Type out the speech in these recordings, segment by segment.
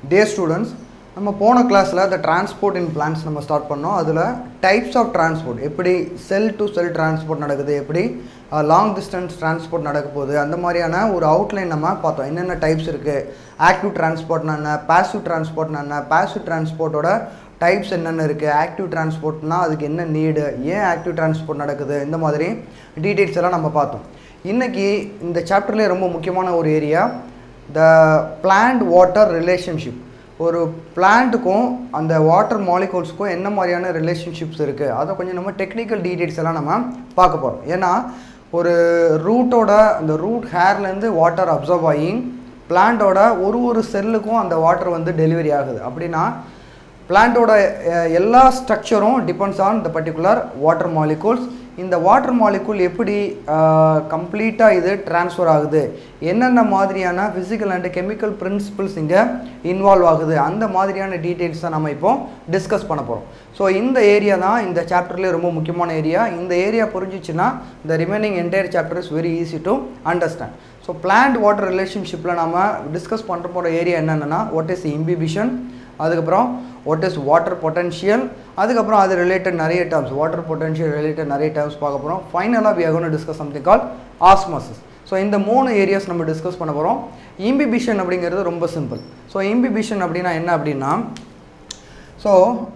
டே students நம்ம போன கிளாஸில் the டிரான்ஸ்போர்ட் இன் பிளான்ஸ் நம்ம ஸ்டார்ட் பண்ணோம் அதில் டைப்ஸ் ஆஃப் டிரான்ஸ்போர்ட் எப்படி செல் டு செல் டிரான்ஸ்போர்ட் நடக்குது எப்படி லாங் டிஸ்டன்ஸ் டிரான்ஸ்போர்ட் நடக்க போகுது அந்த மாதிரியான ஒரு அவுட்லைன் நம்ம பார்த்தோம் என்னென்ன டைப்ஸ் இருக்குது ஆக்டிவ் டிரான்ஸ்போர்ட்னா என்ன பாசிவ் டிரான்ஸ்போர்ட்னா என்ன பாசிவ் டிரான்ஸ்போர்ட்டோட டைப்ஸ் என்னென்ன இருக்குது ஆக்டிவ் டிரான்ஸ்போர்ட்னா அதுக்கு என்ன நீடு ஏன் ஆக்டிவ் டிரான்ஸ்போர்ட் நடக்குது இந்த மாதிரி டீட்டெயில்ஸ் எல்லாம் நம்ம பார்த்தோம் இன்றைக்கி இந்த சாப்டர்லேயே ரொம்ப முக்கியமான ஒரு area the plant water relationship ஒரு பிளான்ட்டுக்கும் அந்த வாட்டர் மாலிகூல்ஸுக்கும் என்ன மாதிரியான ரிலேஷன்ஷிப்ஸ் இருக்குது அதை கொஞ்சம் நம்ம டெக்னிக்கல் டீட்டெயில்ஸ் எல்லாம் நம்ம பார்க்க போகிறோம் ஏன்னா ஒரு ரூட்டோட அந்த ரூட் ஹேர்லேருந்து வாட்டர் அப்சர்வ் ஆகி பிளான்ட்டோட ஒரு ஒரு செல்லுக்கும் அந்த வாட்டர் வந்து டெலிவரி ஆகுது அப்படின்னா பிளான்ட்டோட எல்லா ஸ்ட்ரக்சரும் depends on the particular water molecules இந்த வாட்டர் மாலிகூல் எப்படி கம்ப்ளீட்டாக இது ட்ரான்ஸ்ஃபர் ஆகுது என்னென்ன மாதிரியான ஃபிசிக்கல் அண்ட் கெமிக்கல் பிரின்சிபிள்ஸ் இங்கே இன்வால்வ் ஆகுது அந்த மாதிரியான டீட்டெயில்ஸ் தான் நம்ம இப்போ டிஸ்கஸ் பண்ண போகிறோம் ஸோ இந்த ஏரியா தான் இந்த சாப்டர்லேயே ரொம்ப முக்கியமான ஏரியா இந்த ஏரியா புரிஞ்சிச்சுன்னா இந்த remaining entire chapter is very easy to understand so plant water ரிலேஷன்ஷிப்பில் நம்ம டிஸ்கஸ் பண்ணுற போகிற ஏரியா என்னென்னா வாட் இஸ் இம்பிபிஷன் அதுக்கப்புறம் வாட் இஸ் வாட்டர் பொட்டன்ஷியல் அதுக்கப்புறம் அது ரிலேட்டட் நிறைய டேர்ம்ஸ் வாட்டர் பொட்டன்ஷியல் ரிலேட்டட் நிறைய டேர்ம்ஸ் பார்க்க போகிறோம் ஃபைனலாக வி ஆகணும் discuss something call osmosis so இந்த மூணு ஏரியாஸ் நம்ம டிஸ்கஸ் பண்ண போகிறோம் இம்பிபிஷன் அப்படிங்கிறது ரொம்ப சிம்பிள் ஸோ இம்பிபிஷன் அப்படின்னா என்ன அப்படின்னா ஸோ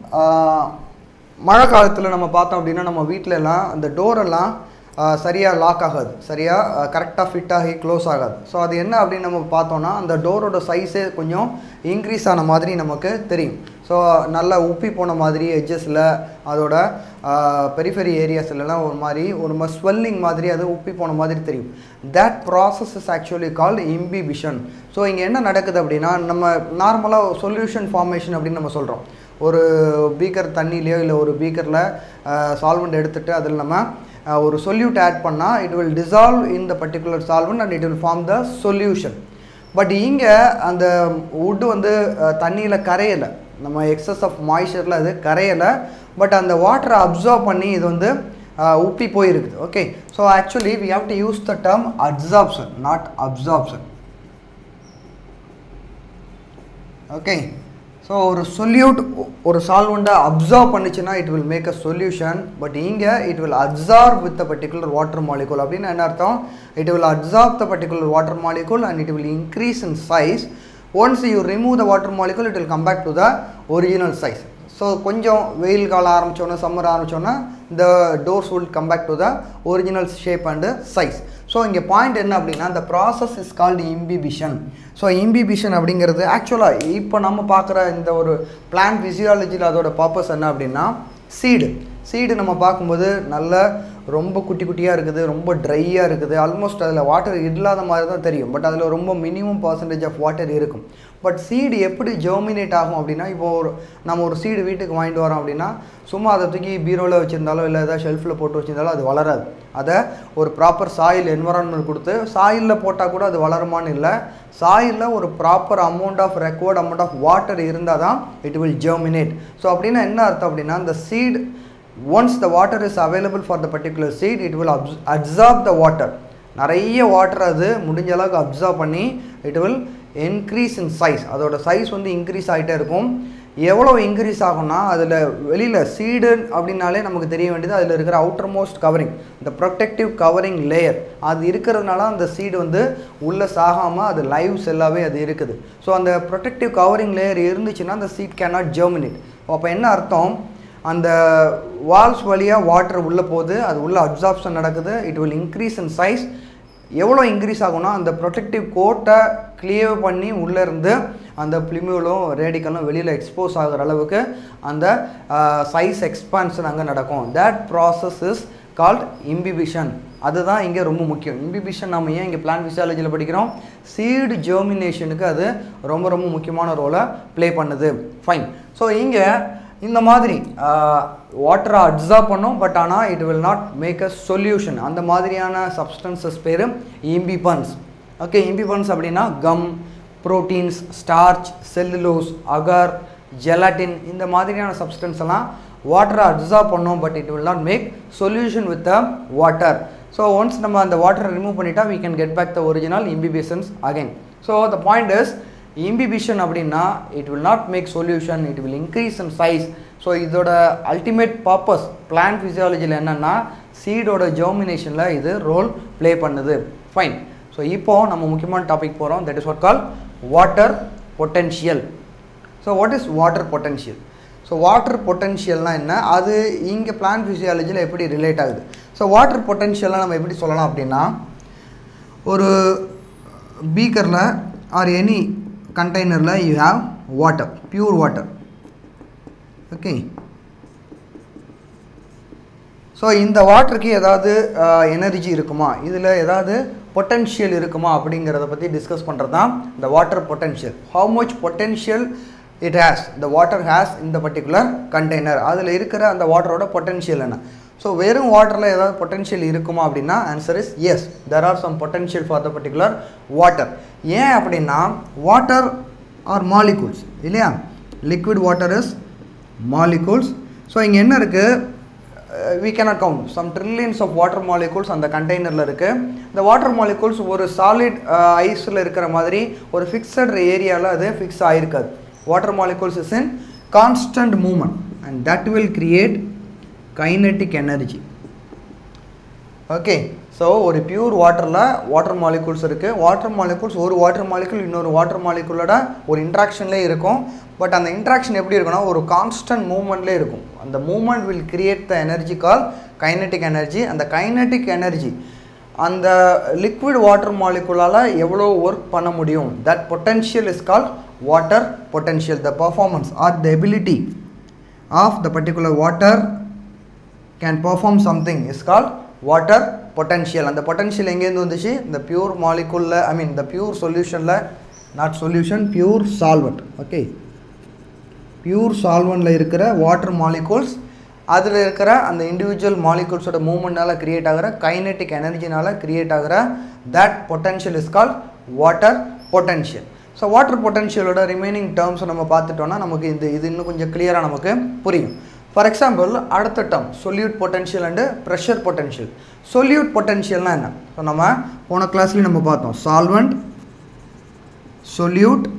மழை காலத்தில் நம்ம பார்த்தோம் அப்படின்னா நம்ம வீட்டில எல்லாம் அந்த டோரெல்லாம் சரியாக லாக் ஆகாது சரியாக கரெக்டாக ஃபிட் ஆகி க்ளோஸ் ஆகாது ஸோ அது என்ன அப்படின்னு நம்ம பார்த்தோன்னா அந்த டோரோட சைஸே கொஞ்சம் இன்க்ரீஸ் ஆன மாதிரி நமக்கு தெரியும் ஸோ நல்லா உப்பி போன மாதிரி எட்ஜஸில் அதோட பெரிஃபெரி ஏரியாஸ்லலாம் ஒரு மாதிரி ஒரு மாதிரி ஸ்வெல்லிங் மாதிரி அது உப்பி போன மாதிரி தெரியும் that process is actually called imbibition so இங்கே என்ன நடக்குது அப்படின்னா நம்ம நார்மலாக சொல்யூஷன் ஃபார்மேஷன் அப்படின்னு நம்ம சொல்கிறோம் ஒரு பீக்கர் தண்ணியிலையோ இல்லை ஒரு பீக்கரில் சால்வெண்ட் எடுத்துகிட்டு அதில் நம்ம ஒரு சொல்யூட் ஆட் பண்ணால் it will dissolve in the particular solvent and it will form the solution but இங்கே அந்த வுட்டு வந்து தண்ணியில் கரையலை நம்ம எக்ஸஸ் ஆஃப் மாய்ச்சரில் அது கரையலை பட் அந்த வாட்டரை அப்சர்வ் பண்ணி இது வந்து உப்பி போயிருக்குது okay so actually we have to use the term absorption not absorption okay so ஒரு சொல்யூட் ஒரு சால்வெண்ட்டை அப்சர்வ் பண்ணிச்சுன்னா it will make a solution but இங்கே it will absorb with the particular water molecule அப்படின்னு என்ன அர்த்தம் it will absorb the particular water molecule and it will increase in size once you remove the water molecule it will come back to the original size so கொஞ்சம் வெயில் காலம் ஆரம்பித்தோன்னே summer ஆரம்பித்தோன்னா இந்த doors will come back to the original shape and size so இங்கே point என்ன அப்படின்னா இந்த process is called imbibition so imbibition அப்படிங்கிறது ஆக்சுவலாக இப்போ நம்ம பார்க்குற இந்த ஒரு பிளான் ஃபிசியாலஜியில் அதோட பர்பஸ் என்ன அப்படின்னா சீடு சீடு நம்ம பார்க்கும்போது நல்ல ரொம்ப குட்டி குட்டியாக இருக்குது ரொம்ப ட்ரையாக இருக்குது ஆல்மோஸ்ட் அதில் வாட்டர் இல்லாத மாதிரி தான் தெரியும் பட் அதில் ரொம்ப மினிமம் பர்சன்டேஜ் ஆஃப் வாட்டர் இருக்கும் பட் சீடு எப்படி ஜெர்மினேட் ஆகும் அப்படின்னா இப்போ ஒரு நம்ம ஒரு சீடு வீட்டுக்கு வாங்கிட்டு வரோம் அப்படின்னா சும்மா அதை தூக்கி பீரோவில் வச்சுருந்தாலோ இல்லை ஏதாவது ஷெல்ஃபில் போட்டு வச்சுருந்தாலோ அது வளராது அதை ஒரு ப்ராப்பர் சாயில் என்வரான்மெண்ட் கொடுத்து சாயிலில் போட்டால் கூட அது வளருமான்னு இல்லை சாயிலில் ஒரு proper amount of required amount of water இருந்தால் தான் இட் வில் ஜெர்மினேட் ஸோ அப்படின்னா என்ன அர்த்தம் அப்படின்னா இந்த seed once the water is available for the particular seed it will abs absorb the water நிறைய வாட்டர் அது முடிஞ்ச அளவுக்கு அப்சர்வ் பண்ணி it will increase in size அதோட சைஸ் வந்து இன்க்ரீஸ் ஆகிட்டே இருக்கும் எவ்வளோ இன்க்ரீஸ் ஆகும்னா அதில் வெளியில் சீடு அப்படின்னாலே நமக்கு தெரிய வேண்டியது அதில் இருக்கிற அவுட்டர் மோஸ்ட் கவரிங் இந்த ப்ரொடெக்டிவ் கவரிங் லேயர் அது இருக்கிறதுனால அந்த சீடு வந்து உள்ளே சாகாமல் அது லைவ் செல்லாகவே அது இருக்குது ஸோ அந்த ப்ரொடெக்டிவ் கவரிங் லேயர் இருந்துச்சுன்னா அந்த சீட் கேன் நாட் ஜெர்மினேட் அப்போ என்ன அர்த்தம் அந்த வால்ஸ் வழியாக வாட்டர் உள்ளே போகுது அது உள்ள அப்சார்ப்ஷன் நடக்குது it will increase in size எவ்வளோ இன்க்ரீஸ் ஆகும்னா அந்த ப்ரொடெக்டிவ் கோட்டை கிளியர் பண்ணி உள்ளேருந்து அந்த பிளிமியூலும் ரேடிக்கலும் வெளியில் எக்ஸ்போஸ் ஆகிற அளவுக்கு அந்த சைஸ் எக்ஸ்பான்ஷன் அங்கே நடக்கும் that process is called imbibition அதுதான் இங்கே ரொம்ப முக்கியம் இம்பிபிஷன் நம்ம ஏன் இங்கே பிளான் ஃபிசியாலஜியில் படிக்கிறோம் சீடு ஜெர்மினேஷனுக்கு அது ரொம்ப ரொம்ப முக்கியமான ரோலை ப்ளே பண்ணுது ஃபைன் ஸோ இங்கே இந்த மாதிரி வாட்டரை அப்சர்வ் பண்ணும் பட் ஆனால் it will not make a solution அந்த மாதிரியான சப்ஸ்டன்சஸ் பேர் இம்பிபன்ஸ் ஓகே இம்பிபன்ஸ் அப்படின்னா gum proteins starch cellulose agar gelatin இந்த மாதிரியான சப்ஸ்டன்ஸ் எல்லாம் வாட்டரை அப்சர்வ் பண்ணோம் but it will not make solution with the water so once நம்ம அந்த வாட்டரை ரிமூவ் பண்ணிட்டா we can get back the original imbibitions again so the point is imbibition அப்படின்னா it will not make solution it will increase in size so இதோட ultimate purpose plant ஃபிசியாலஜியில் என்னென்னா சீடோட ஜெர்மினேஷனில் இது ரோல் ப்ளே பண்ணுது ஃபைன் ஸோ இப்போ நம்ம முக்கியமான டாபிக் போகிறோம் that is what call water potential so what is water potential so water பொட்டென்ஷியல்னால் என்ன அது இங்கே பிளான்ட் ஃபிசியாலஜியில் எப்படி ரிலேட் ஆகுது ஸோ வாட்டர் பொட்டென்ஷியல்லாம் நம்ம எப்படி சொல்லலாம் அப்படின்னா ஒரு பீக்கரில் ஆர் எனி கண்டெய்னரில் you have water pure water okay so இந்த வாட்டருக்கு ஏதாவது எனர்ஜி இருக்குமா இதில் ஏதாவது பொட்டென்ஷியல் இருக்குமா அப்படிங்கிறத பற்றி டிஸ்கஸ் பண்ணுறது தான் இந்த water potential how much potential it has the water has இந்த பர்டிகுலர் கண்டெய்னர் அதில் இருக்கிற அந்த வாட்டரோட பொட்டென்ஷியல் என்ன ஸோ வெறும் வாட்டரில் ஏதாவது பொட்டென்ஷியல் இருக்குமா அப்படின்னா answer is yes there are some potential for the particular water ஏன் அப்படின்னா வாட்டர் ஆர் மாலிகூல்ஸ் இல்லையா liquid water is molecules so இங்கே என்ன இருக்குது we cannot count some trillions of water molecules அந்த கண்டெய்னரில் இருக்குது இந்த வாட்டர் மாலிகூல்ஸ் ஒரு சாலிட் ஐஸில் இருக்கிற மாதிரி ஒரு ஃபிக்ஸட் ஏரியாவில் அது ஃபிக்ஸ் ஆகிருக்காது water molecules is in constant moment and that will create kinetic energy okay so ஒரு பியூர் வாட்டரில் வாட்டர் மாலிகூல்ஸ் இருக்குது வாட்டர் மாலிகூல்ஸ் ஒரு வாட்டர் மாலிகூல் இன்னொரு வாட்டர் மாலிகூலோட ஒரு இன்ட்ராக்ஷன்லேயே இருக்கும் பட் அந்த இன்ட்ராக்ஷன் எப்படி இருக்குன்னா ஒரு கான்ஸ்டன்ட் மூமெண்ட்லேயே இருக்கும் அந்த moment will create the energy call kinetic energy அந்த கைனட்டிக் எனர்ஜி அந்த லிக்விட் வாட்டர் மாலிகுலால் எவ்வளோ ஒர்க் பண்ண முடியும் that potential is call water potential the performance or the ability of the particular water can perform something is call water potential அந்த potential எங்கேருந்து வந்துச்சு இந்த பியூர் மாலிகுலில் ஐ மீன் இந்த பியூர் சொல்யூஷனில் not solution pure solvent okay pure சால்வெண்ட்டில் இருக்கிற water molecules அதில் இருக்கிற அந்த இண்டிவிஜுவல் மாலிகூல்ஸோட மூமெண்ட்னால கிரியேட் ஆகிற கைனெட்டிக் எனர்ஜினால் கிரியேட் ஆகிற that potential is call water potential so water பொட்டென்ஷியலோட ரிமைனிங் டேர்ம்ஸ் நம்ம பார்த்துட்டோம்னா நமக்கு இந்த இது இன்னும் கொஞ்சம் கிளியராக நமக்கு புரியும் ஃபார் எக்ஸாம்பிள் அடுத்த term solute potential and pressure potential solute பொட்டென்ஷியல்னால் என்ன ஸோ நம்ம போன கிளாஸ்லேயும் நம்ம பார்த்தோம் solvent solute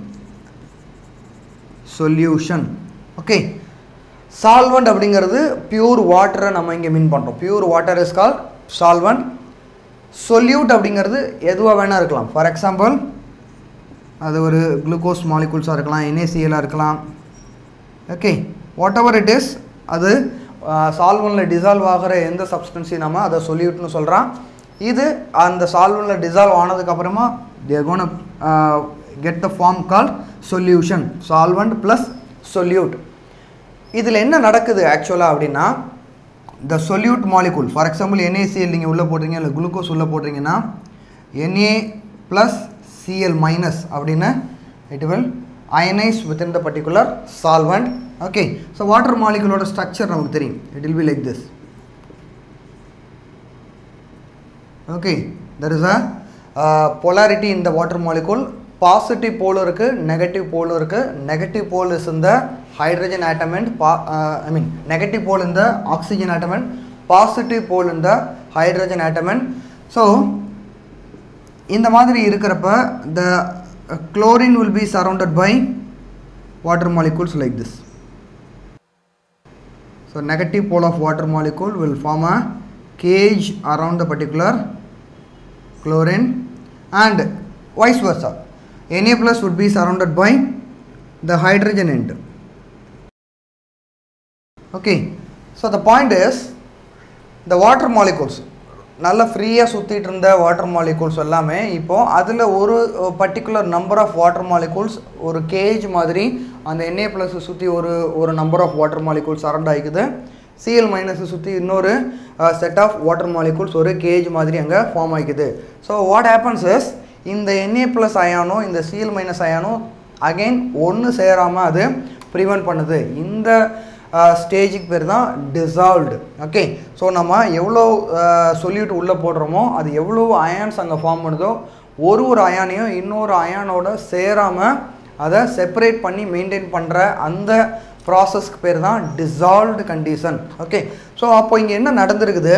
solution okay solvent அப்படிங்கிறது பியூர் வாட்டரை நம்ம இங்கே மீன் பண்ணுறோம் pure water is call solvent solute அப்படிங்கிறது எதுவாக வேணால் இருக்கலாம் ஃபார் எக்ஸாம்பிள் அது ஒரு குளுக்கோஸ் மாலிகூல்ஸாக இருக்கலாம் என்ஏசிஎலாக இருக்கலாம் okay whatever it is அது சால்வனில் டிசால்வ் ஆகிற எந்த சப்ஸ்டன்ஸையும் நம்ம அதை சொல்யூட்னு சொல்கிறோம் இது அந்த சால்வனில் டிசால்வ் ஆனதுக்கப்புறமா there gonna get the form call solution solvent plus solute இதில் என்ன நடக்குது ஆக்சுவலாக அப்படின்னா the solute molecule for example NaCl நீங்கள் உள்ளே போடுறீங்க இல்லை குளுக்கோஸ் உள்ளே போடுறீங்கன்னா என்ஏ ப்ளஸ் சிஎல் மைனஸ் அப்படின்னு it will ionise within the particular solvent okay so water மாலிகுலோட ஸ்ட்ரக்சர் நமக்கு தெரியும் it will be like this okay there is a polarity in the water molecule positive போலும் இருக்குது negative போலும் இருக்குது negative pole is இந்த hydrogen atom and பா I mean negative pole இந்த oxygen atom and positive pole இந்த hydrogen atom and so இந்த மாதிரி இருக்கிறப்ப த chlorine will be surrounded by water molecules like this so negative pole of water molecule will form a cage around the particular chlorine and vice versa Na plus would be surrounded by the hydrogen end okay so the point is the water molecules நல்லா ஃப்ரீயாக சுற்றிட்டு இருந்த water molecules எல்லாமே இப்போது அதில் ஒரு particular number of water molecules ஒரு cage மாதிரி அந்த என்ஏ ப்ளஸ் சுற்றி ஒரு ஒரு number of water molecules around ஆகிக்குது சிஎல் மைனஸை சுற்றி இன்னொரு செட் ஆஃப் வாட்டர் மாலிகூல்ஸ் ஒரு கேஜ் மாதிரி அங்கே ஃபார்ம் ஆகிக்குது ஸோ வாட் ஹேப்பன்ஸ் இஸ் இந்த என்ஏ ப்ளஸ் அயானும் இந்த சிஎல் மைனஸ் அயானும் அகெயின் ஒன்று சேராமல் அது ப்ரிவென்ட் பண்ணுது இந்த ஸ்டேஜுக்கு பேர் தான் டிசால்வ்டு ஓகே ஸோ நம்ம எவ்வளோ சொல்லிட்டு உள்ளே போடுறோமோ அது எவ்வளோ அயான்ஸ் அங்கே ஃபார்ம் பண்ணுதோ ஒரு ஒரு அயானையும் இன்னொரு அயானோட சேராமல் அதை செப்பரேட் பண்ணி மெயின்டைன் பண்ணுற அந்த ப்ராசஸ்க்கு பேர் தான் டிசால்வ்டு கண்டிஷன் ஓகே ஸோ அப்போ இங்கே என்ன நடந்திருக்குது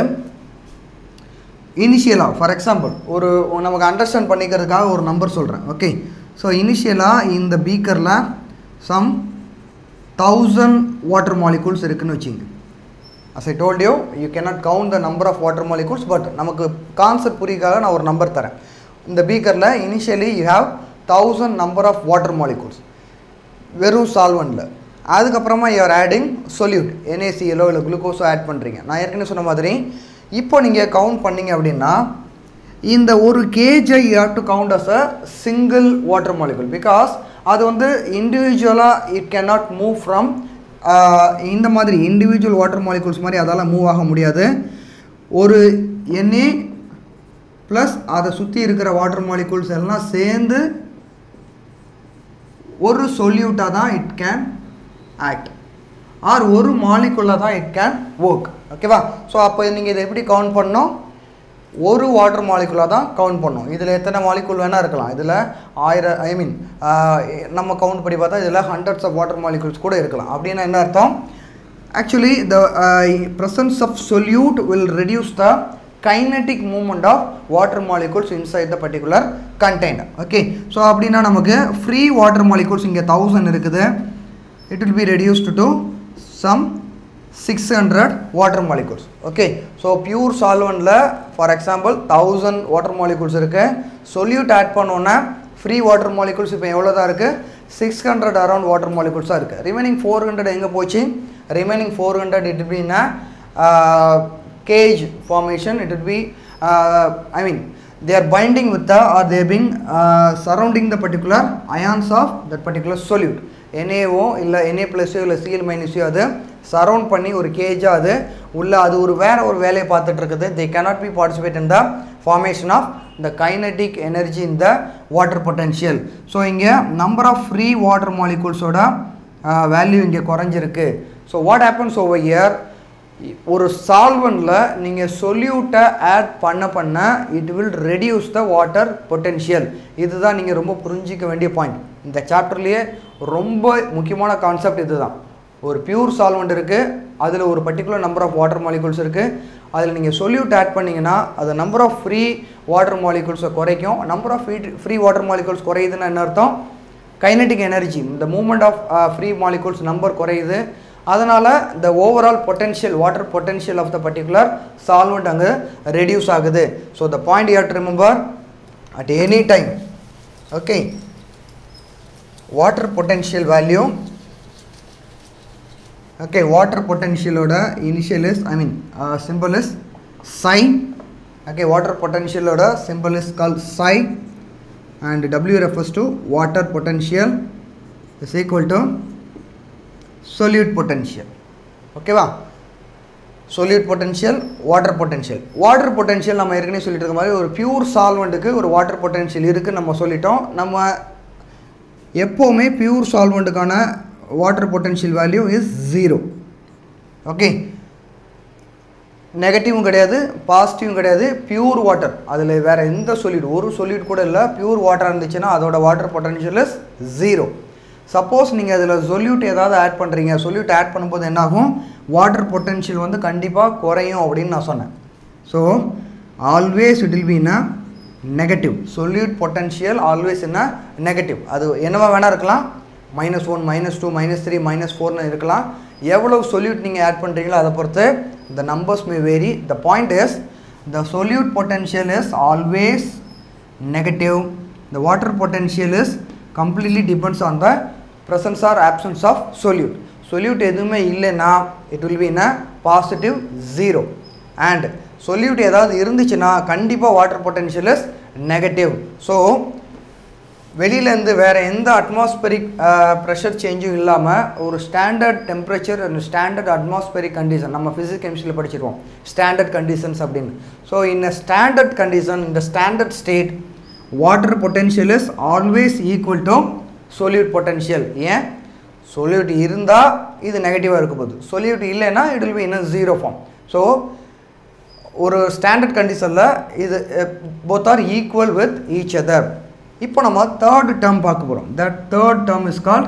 இனிஷியலாக ஃபார் எக்ஸாம்பிள் ஒரு நமக்கு அண்டர்ஸ்டாண்ட் பண்ணிக்கிறதுக்காக ஒரு நம்பர் சொல்கிறேன் ஓகே ஸோ இனிஷியலாக இந்த பீக்கரில் சம் தௌசண்ட் வாட்டர் மாலிகூல்ஸ் இருக்குன்னு வச்சுங்க as I told you you cannot count the number of water molecules but நமக்கு கான்செப்ட் புரியுக்காக நான் ஒரு நம்பர் தரேன் இந்த பீக்கரில் initially you have thousand number of water molecules வெறும் சால்வனில் அதுக்கப்புறமா யூஆர் ஆடிங் சொல்யூட் என்ஏசிஎலோ இல்லை குளுக்கோஸோ ஆட் பண்ணுறீங்க நான் ஏற்கனவே சொன்ன மாதிரி இப்போ நீங்கள் கவுண்ட் பண்ணீங்க அப்படின்னா இந்த ஒரு கேஜை you have to count as a single water molecule because அது வந்து இண்டிவிஜுவலாக இட் கேனாட் மூவ் ஃப்ரம் இந்த மாதிரி இண்டிவிஜுவல் வாட்டர் மாலிகுல்ஸ் மாதிரி அதால் மூவ் ஆக முடியாது ஒரு எண்ணெய் ப்ளஸ் அதை சுற்றி இருக்கிற வாட்டர் மாலிகுல்ஸ் எல்லாம் சேர்ந்து ஒரு சொல்யூட்டாக தான் இட் கேன் ஆக்ட் ஆர் ஒரு மாலிகுலாக தான் இட் கேன் ஒர்க் ஓகேவா ஸோ அப்போ நீங்கள் இதை எப்படி கவுண்ட் பண்ணோம் ஒரு வாட்டர் மாலிகுலாக தான் கவுண்ட் பண்ணோம் இதில் எத்தனை மாலிகுல் வேணால் இருக்கலாம் இதில் ஆயிரம் ஐ மீன் நம்ம கவுண்ட் படி பார்த்தா இதில் ஹண்ட்ரட்ஸ் ஆஃப் வாட்டர் மாலிகுல்ஸ் கூட இருக்கலாம் அப்படின்னா என்ன அர்த்தம் actually the presence of solute will reduce the kinetic movement of water molecules inside the particular container okay so அப்படின்னா நமக்கு ஃப்ரீ வாட்டர் மாலிகூல்ஸ் இங்கே தௌசண்ட் இருக்குது it will be reduced to some six hundred water molecules okay so pure சால்வனில் for example thousand water molecules இருக்குது solute add பண்ணோன்னா free water molecules இப்போ எவ்வளோ தான் இருக்குது சிக்ஸ் ஹண்ட்ரட் அரௌண்ட் வாட்டர் மாலிகூல்ஸாக இருக்குது ரிமைனிங் ஃபோர் ஹண்ட்ரட் எங்கே போச்சு remaining four hundred it been a cage formation it would be uh, I mean they are binding with the or they being uh, surrounding the particular ions of that particular solute NaO இல்லை Na ப்ளஸ்ஸோ இல்லை Cl மைனஸோ அது surround பண்ணி ஒரு கேஜாக அது உள்ள அது ஒரு வேற ஒரு வேலையை பார்த்துட்டு இருக்குது they cannot be participate in the formation of the kinetic energy in the water potential so இங்கே நம்பர் ஆஃப் ஃப்ரீ வாட்டர் மாலிகூல்ஸோட வேல்யூ இங்கே குறைஞ்சிருக்கு so what happens over here ஒரு சால்வனில் நீங்கள் சொல்யூட்டை ஆட் பண்ண பண்ண it will reduce the water potential இதுதான் நீங்கள் ரொம்ப புரிஞ்சிக்க வேண்டிய பாயிண்ட் இந்த சாப்டர்லேயே ரொம்ப முக்கியமான கான்செப்ட் இதுதான் ஒரு பியூர் சால்வெண்ட் இருக்குது அதில் ஒரு particular number of water molecules இருக்குது அதில் நீங்கள் சொல்யூட் ஆட் பண்ணிங்கன்னா அது நம்பர் ஆஃப் ஃப்ரீ வாட்டர் மாலிகூல்ஸை குறைக்கும் number of free free water molecules குறையுதுன்னா என்ன அர்த்தம் கைனடிக் எனர்ஜி இந்த moment of free molecules number குறையுது அதனால் the overall potential water potential of the particular solvent அங்கே ரெடியூஸ் ஆகுது so the point you to remember at any time okay water potential value okay water பொட்டென்ஷியலோட initial is I mean simple is psi okay water பொட்டென்ஷியலோட simple is call psi and W refers to water potential is equal to solute potential ஓகேவா solute potential water potential water potential நம்ம ஏற்கனவே சொல்லிட்டு இருக்க மாதிரி ஒரு pure சால்வெண்ட்டுக்கு ஒரு water potential இருக்குன்னு நம்ம சொல்லிட்டோம் நம்ம எப்போவுமே பியூர் சால்வெண்ட்டுக்கான water potential value is zero okay நெகட்டிவும் கிடையாது பாசிட்டிவும் கிடையாது பியூர் வாட்டர் அதில் வேறு எந்த சொல்யூட் ஒரு சொல்யூட் கூட இல்லை பியூர் வாட்டர் இருந்துச்சுன்னா அதோட water potential is zero suppose நீங்கள் அதில் சொல்யூட் ஏதாவது ஆட் பண்ணுறீங்க சொல்யூட் ஆட் பண்ணும்போது என்னாகும் வாட்டர் பொட்டன்ஷியல் வந்து கண்டிப்பாக குறையும் அப்படின்னு நான் சொன்னேன் so always it will be in negative solute potential always என்ன நெகட்டிவ் அது என்னவா வேணால் இருக்கலாம் minus one minus two minus three minus ஃபோர்னு இருக்கலாம் எவ்வளவு சொல்யூட் நீங்கள் ஆட் பண்ணுறீங்களோ அதை பொறுத்து the numbers may vary the point is the solute potential is always negative the water potential is completely depends on the presence or absence of solute solute எதுவுமே இல்லைன்னா it will be in a positive zero and solute ஏதாவது இருந்துச்சுன்னா கண்டிப்பாக water potential is negative so வெளியிலேருந்து வேறு எந்த atmospheric pressure சேஞ்சும் இல்லாமல் ஒரு standard temperature and standard atmospheric condition நம்ம ஃபிசிக்ஸ் கெமிஸ்ட்ரியில் படிச்சிருவோம் ஸ்டாண்டர்ட் கண்டிஷன்ஸ் அப்படின்னு so in a standard condition இந்த standard state water potential is always equal to solute potential ஏன் சொல்யூட் இருந்தால் இது நெகட்டிவாக இருக்க போகுது சொல்யூட் இல்லைன்னா it will be in zero form so ஒரு ஸ்டாண்டர்ட் கண்டிஷனில் இது both are equal with each other இப்போ நம்ம தேர்ட் டேர்ம் பார்க்க போகிறோம் that third term is called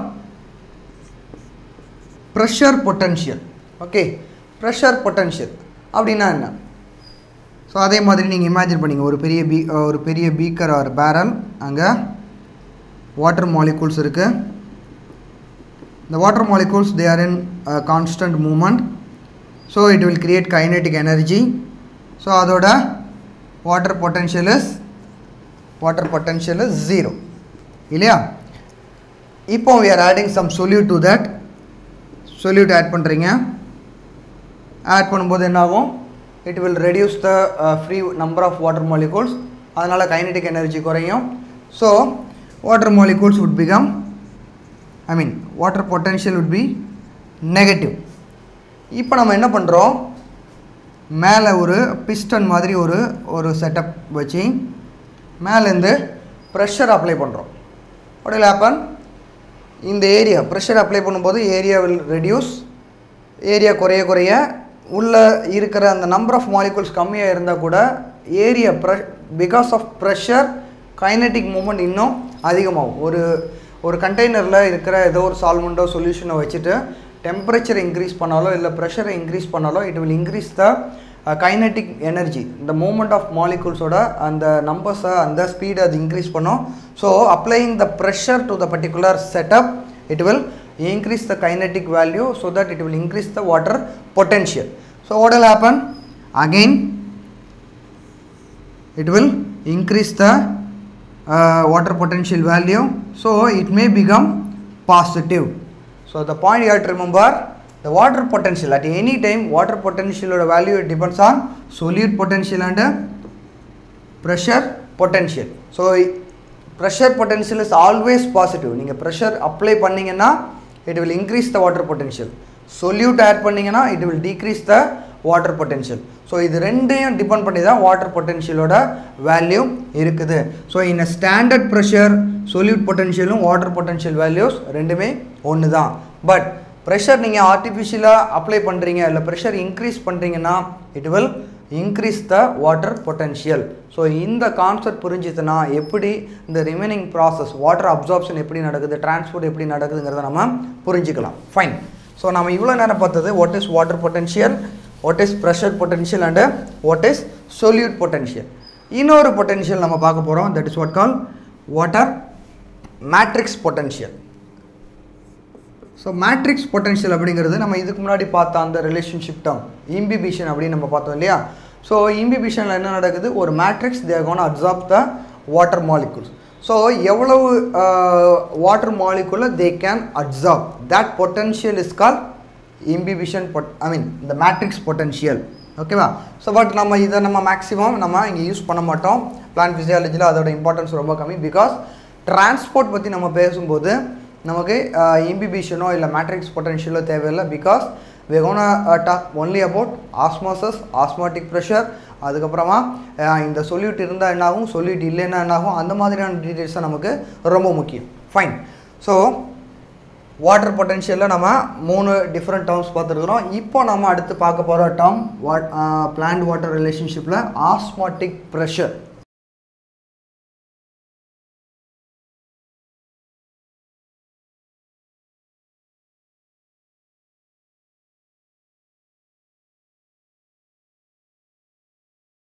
pressure potential okay pressure potential அப்படின்னா என்ன ஸோ அதே மாதிரி நீங்கள் இமேஜின் பண்ணிங்க ஒரு பெரிய பீ ஒரு பெரிய பீக்கர் ஆர் பேரல் அங்கே வாட்டர் மாலிகூல்ஸ் இருக்குது the water molecules they are in a constant movement so it will create kinetic energy so அதோட water potential is water potential is zero இல்லையா இப்போ we are adding some solute to that solute add பண்ணுறீங்க add பண்ணும்போது என்ன ஆகும் it will reduce the free number of water molecules அதனால் kinetic energy குறையும் so water molecules would become I mean water potential would be negative இப்போ நம்ம என்ன பண்ணுறோம் மேலே ஒரு பிஸ்டன் மாதிரி ஒரு ஒரு செட்டப் வச்சு மேலேருந்து ப்ரெஷர் அப்ளை பண்ணுறோம் what will happen இந்த ஏரியா ப்ரெஷர் அப்ளை பண்ணும்போது ஏரியா வில் ரெடியூஸ் ஏரியா குறைய குறைய உள்ளே இருக்கிற அந்த நம்பர் ஆஃப் மாலிகூல்ஸ் கம்மியாக இருந்தால் கூட ஏரியா ப்ரெ because of pressure kinetic moment இன்னும் அதிகமாகும் ஒரு ஒரு கண்டெய்னரில் இருக்கிற ஏதோ ஒரு சால்மெண்ட்டோ சொல்யூஷனை வச்சுட்டு டெம்பரேச்சர் இன்க்ரீஸ் பண்ணாலோ இல்லை ப்ரெஷரை இன்க்ரீஸ் பண்ணாலோ it will increase the kinetic energy இந்த மூமெண்ட் ஆஃப் மாலிகூல்ஸோட அந்த நம்பர்ஸை அந்த ஸ்பீடை அது இன்க்ரீஸ் பண்ணும் so applying the pressure to the particular setup it will increase the kinetic value so that it will increase the water potential so what will happen again it will increase the uh, water potential value so it may become positive so the point you have to remember the water potential at any time water potential or value it depends on solute potential and uh, pressure potential so pressure potential is always positive நீங்கள் pressure apply பண்ணீங்கன்னா it will increase the water potential solute add பண்ணீங்கன்னா it will decrease the water potential so இது ரெண்டையும் depend பண்ணி தான் water பொட்டென்ஷியலோட value இருக்குது so in standard pressure solute பொட்டென்ஷியலும் வாட்டர் பொட்டென்ஷியல் வேல்யூஸ் ரெண்டுமே ஒன்று தான் பட் ப்ரெஷர் நீங்கள் ஆர்டிஃபிஷியலாக அப்ளை பண்ணுறீங்க இல்லை ப்ரெஷர் இன்க்ரீஸ் பண்ணுறீங்கன்னா it will increase the water potential so இந்த கான்செப்ட் புரிஞ்சுதுன்னா எப்படி இந்த ரிமைனிங் ப்ராசஸ் வாட்டர் அப்சார்ப்ஷன் எப்படி நடக்குது டிரான்ஸ்போர்ட் எப்படி நடக்குதுங்கிறத நம்ம புரிஞ்சுக்கலாம் ஃபைன் ஸோ நம்ம இவ்வளோ நேரம் பார்த்தது what is water potential what is pressure potential and what is solute potential இன்னொரு பொட்டென்ஷியல் நம்ம பார்க்க போகிறோம் that is what call water matrix potential so matrix potential அப்படிங்கிறது நம்ம இதுக்கு முன்னாடி பார்த்த அந்த ரிலேஷன்ஷிப் டேர்ம் இம்பிபிஷன் அப்படின்னு நம்ம பார்த்தோம் இல்லையா ஸோ இம்பிபிஷனில் என்ன நடக்குது ஒரு matrix they gonna absorb the water molecules so எவ்வளவு வாட்டர் மாலிகுலை they can absorb that potential is call imbibition பொட் ஐ மீன் இந்த மேட்ரிக்ஸ் பொட்டென்ஷியல் ஓகேவா ஸோ பட் நம்ம இதை நம்ம மேக்ஸிமம் நம்ம இங்கே யூஸ் பண்ண மாட்டோம் பிளான் ஃபிசியாலஜியில் அதோட இம்பார்ட்டன்ஸ் ரொம்ப கம்மி பிகாஸ் டிரான்ஸ்போர்ட் பற்றி நம்ம பேசும்போது நமக்கு இம்பிபிஷனோ இல்லை மேட்ரிக்ஸ் பொட்டென்ஷியலோ தேவையில்லை because we gonna uh, talk only about osmosis osmotic pressure அதுக்கப்புறமா அஹ், இந்த சொல்யூட் இருந்தால் என்னாகும் சொல்யூட் இல்லைன்னா என்னாகும் அந்த மாதிரியான டீட்டெயில்ஸ் தான் நமக்கு ரொம்ப முக்கியம் ஃபைன் ஸோ வாட்டர் பொட்டென்ஷியலில் நம்ம மூணு டிஃப்ரெண்ட் டேர்ம்ஸ் பார்த்துருக்குறோம் இப்போ நம்ம அடுத்து பார்க்க போகிற டேர்ம் வாட் பிளான்ட் வாட்டர் ரிலேஷன்ஷிப்பில் ஆஸ்மாட்டிக் ப்ரெஷர்